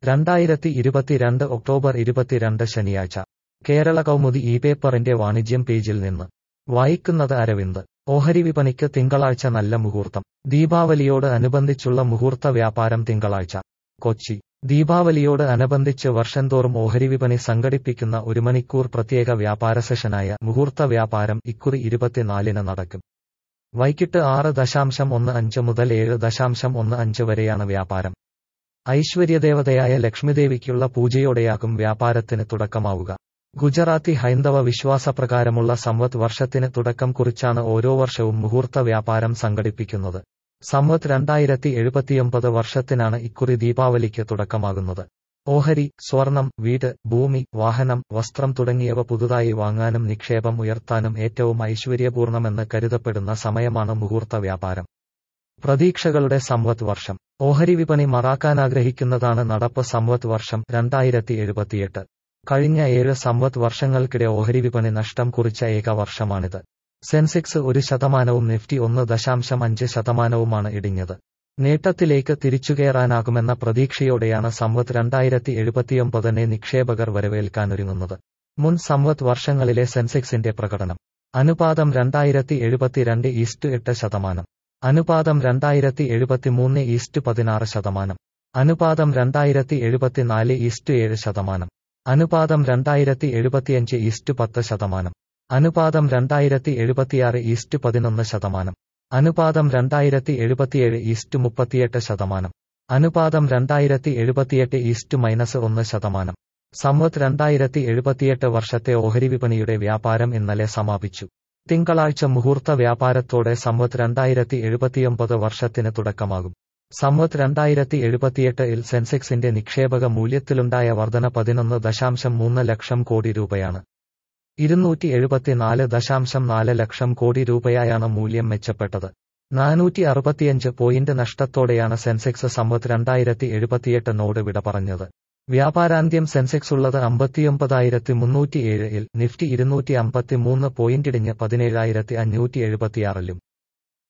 രണ്ടായിരത്തി ഇരുപത്തിരണ്ട് ഒക്ടോബർ ഇരുപത്തിരണ്ട് ശനിയാഴ്ച കേരള കൗമുദി ഈ പേപ്പറിന്റെ വാണിജ്യം പേജിൽ നിന്ന് വായിക്കുന്നത് അരവിന്ദ് ഓഹരി വിപണിക്ക് തിങ്കളാഴ്ച നല്ല മുഹൂർത്തം ദീപാവലിയോട് അനുബന്ധിച്ചുള്ള മുഹൂർത്ത വ്യാപാരം തിങ്കളാഴ്ച കൊച്ചി ദീപാവലിയോട് അനുബന്ധിച്ച് വർഷംതോറും ഓഹരി വിപണി സംഘടിപ്പിക്കുന്ന ഒരു മണിക്കൂർ പ്രത്യേക വ്യാപാര സെഷനായ മുഹൂർത്ത വ്യാപാരം ഇക്കുറി ഇരുപത്തിനാലിന് നടക്കും വൈകിട്ട് ആറ് ദശാംശം ഒന്ന് അഞ്ച് മുതൽ ഏഴ് ദശാംശം ഒന്ന് അഞ്ച് വരെയാണ് വ്യാപാരം ഐശ്വര്യദേവതയായ ലക്ഷ്മിദേവിക്കുള്ള പൂജയോടെയാകും വ്യാപാരത്തിന് തുടക്കമാവുക ഗുജറാത്തി ഹൈന്ദവ വിശ്വാസപ്രകാരമുള്ള സംവത് വർഷത്തിന് തുടക്കം കുറിച്ചാണ് ഓരോ വർഷവും മുഹൂർത്ത വ്യാപാരം സംഘടിപ്പിക്കുന്നത് സംവത് രണ്ടായിരത്തി എഴുപത്തിയൊമ്പത് വർഷത്തിനാണ് ഇക്കുറി ദീപാവലിക്ക് തുടക്കമാകുന്നത് ഓഹരി സ്വർണം വീട് ഭൂമി വാഹനം വസ്ത്രം തുടങ്ങിയവ പുതുതായി വാങ്ങാനും നിക്ഷേപം ഉയർത്താനും ഏറ്റവും ഐശ്വര്യപൂർണമെന്ന് കരുതപ്പെടുന്ന സമയമാണ് മുഹൂർത്ത വ്യാപാരം പ്രതീക്ഷകളുടെ സംവത് വർഷം ഓഹരി വിപണി മറാക്കാനാഗ്രഹിക്കുന്നതാണ് നടപ്പ് സംവത് വർഷം രണ്ടായിരത്തി എഴുപത്തിയെട്ട് കഴിഞ്ഞ ഏഴ് സംവത് വർഷങ്ങൾക്കിടെ ഓഹരി വിപണി നഷ്ടം കുറിച്ച ഏക വർഷമാണിത് സെൻസെക്സ് ഒരു ശതമാനവും നിഫ്റ്റി ഒന്ന് ദശാംശം അഞ്ച് ശതമാനവുമാണ് ഇടിഞ്ഞത് നേട്ടത്തിലേക്ക് തിരിച്ചുകയറാനാകുമെന്ന പ്രതീക്ഷയോടെയാണ് സംവത് രണ്ടായിരത്തി എഴുപത്തിയൊമ്പതിനെ നിക്ഷേപകർ വരവേൽക്കാനൊരുങ്ങുന്നത് മുൻ സംവത് വർഷങ്ങളിലെ സെൻസെക്സിന്റെ പ്രകടനം അനുപാതം രണ്ടായിരത്തി എഴുപത്തിരണ്ട് ഈസ്റ്റ് എട്ട് ശതമാനം അനുപാതം രണ്ടായിരത്തി എഴുപത്തിമൂന്ന് ഈസ്റ്റ് പതിനാറ് ശതമാനം അനുപാതം രണ്ടായിരത്തി എഴുപത്തിനാല് ഈസ്റ്റ് ഏഴ് ശതമാനം അനുപാതം രണ്ടായിരത്തി എഴുപത്തിയഞ്ച് ഈസ്റ്റ് പത്ത് ശതമാനം അനുപാതം രണ്ടായിരത്തി എഴുപത്തിയാറ് ഈസ്റ്റ് പതിനൊന്ന് ശതമാനം അനുപാതം രണ്ടായിരത്തി എഴുപത്തിയേഴ് ഈസ്റ്റ് മുപ്പത്തിയെട്ട് ശതമാനം അനുപാതം രണ്ടായിരത്തി എഴുപത്തിയെട്ട് ഈസ്റ്റ് മൈനസ് ഒന്ന് ശതമാനം സംവത് രണ്ടായിരത്തി എഴുപത്തിയെട്ട് വർഷത്തെ ഓഹരി വിപണിയുടെ വ്യാപാരം ഇന്നലെ സമാപിച്ചു തിങ്കളാഴ്ച മുഹൂർത്ത വ്യാപാരത്തോടെ സംവത് രണ്ടായിരത്തി എഴുപത്തിയൊമ്പത് വർഷത്തിന് തുടക്കമാകും സംവത് രണ്ടായിരത്തി എഴുപത്തിയെട്ടിൽ സെൻസെക്സിന്റെ നിക്ഷേപക മൂല്യത്തിലുണ്ടായ വർധന പതിനൊന്ന് ദശാംശം മൂന്ന് ലക്ഷം കോടി രൂപയാണ് ഇരുന്നൂറ്റി എഴുപത്തിനാല് ദശാംശം നാല് ലക്ഷം കോടി രൂപയായാണ് മൂല്യം മെച്ചപ്പെട്ടത് നാനൂറ്റി അറുപത്തിയഞ്ച് പോയിന്റ് നഷ്ടത്തോടെയാണ് സെൻസെക്സ് സംവത് രണ്ടായിരത്തി എഴുപത്തിയെട്ടിനോട് വിട പറഞ്ഞത് വ്യാപാരാന്ത്യം സെൻസെക്സ് ഉള്ളത് അമ്പത്തിയൊമ്പതായിരത്തി മുന്നൂറ്റിയേഴിൽ നിഫ്റ്റി ഇരുന്നൂറ്റി അമ്പത്തിമൂന്ന് പോയിന്റിടിഞ്ഞ് പതിനേഴായിരത്തി അഞ്ഞൂറ്റി എഴുപത്തിയാറിലും